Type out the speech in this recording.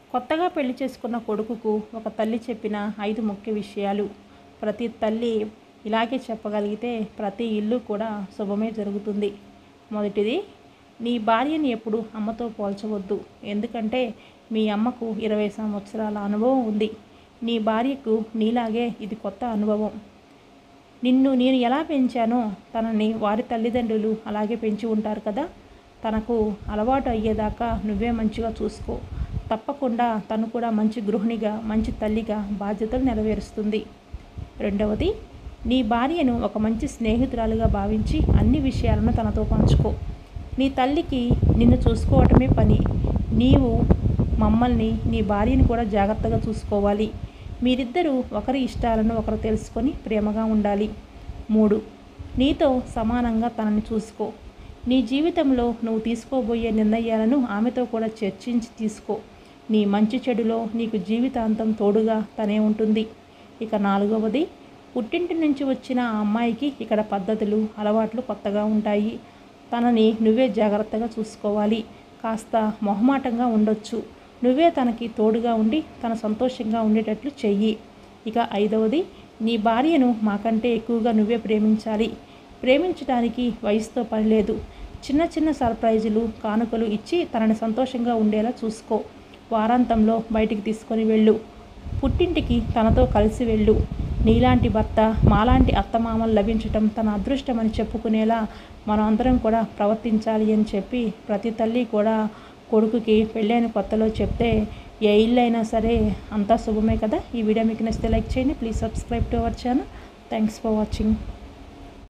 కొత్తగా పెళ్లి చేసుకున్న కొడుకుకు ఒక తల్లి చెప్పిన ఐదు ముఖ్య విషయాలు ప్రతి తల్లి ఇలాగే చెప్పగలిగితే ప్రతి ఇల్లు కూడా శుభమే జరుగుతుంది మొదటిది నీ భార్యని ఎప్పుడు అమ్మతో పోల్చవద్దు ఎందుకంటే మీ అమ్మకు ఇరవై సంవత్సరాల అనుభవం ఉంది నీ భార్యకు నీలాగే ఇది కొత్త అనుభవం నిన్ను నేను ఎలా పెంచానో తనని వారి తల్లిదండ్రులు అలాగే పెంచి ఉంటారు కదా తనకు అలవాటు అయ్యేదాకా నువ్వే మంచిగా చూసుకో తప్పకుండా తను కూడా మంచి గృహిణిగా మంచి తల్లిగా బాధ్యతలు నెరవేరుస్తుంది రెండవది నీ భార్యను ఒక మంచి స్నేహితురాలుగా భావించి అన్ని విషయాలను తనతో పంచుకో నీ తల్లికి నిన్ను చూసుకోవటమే పని నీవు మమ్మల్ని నీ భార్యని కూడా జాగ్రత్తగా చూసుకోవాలి మీరిద్దరూ ఒకరి ఇష్టాలను ఒకరు తెలుసుకొని ప్రేమగా ఉండాలి మూడు నీతో సమానంగా తనని చూసుకో నీ జీవితంలో నువ్వు తీసుకోబోయే నిర్ణయాలను ఆమెతో కూడా చర్చించి తీసుకో నీ మంచి చెడులో నీకు జీవితాంతం తోడుగా తనే ఉంటుంది ఇక నాలుగవది పుట్టింటి నుంచి వచ్చిన ఆ అమ్మాయికి ఇక్కడ పద్ధతులు అలవాట్లు కొత్తగా ఉంటాయి తనని నువ్వే జాగ్రత్తగా చూసుకోవాలి కాస్త మొహమాటంగా ఉండొచ్చు నువ్వే తనకి తోడుగా ఉండి తన సంతోషంగా ఉండేటట్లు చెయ్యి ఇక ఐదవది నీ భార్యను మాకంటే ఎక్కువగా నువ్వే ప్రేమించాలి ప్రేమించడానికి వయసుతో పని లేదు చిన్న చిన్న సర్ప్రైజులు కానుకలు ఇచ్చి తనని సంతోషంగా ఉండేలా చూసుకో వారాంతంలో బయటికి తీసుకొని వెళ్ళు పుట్టింటికి తనతో కలిసి వెళ్ళు నీలాంటి భర్త మాలాంటి అత్తమామలు లభించటం తన అదృష్టమని చెప్పుకునేలా మనం అందరం కూడా ప్రవర్తించాలి అని చెప్పి ప్రతి తల్లి కూడా కొడుకుకి పెళ్ళైన కొత్తలో చెప్తే ఏ ఇల్లు అయినా సరే అంతా శుభమే కదా ఈ వీడియో మీకు నచ్చితే లైక్ చేయండి please subscribe to our channel thanks for watching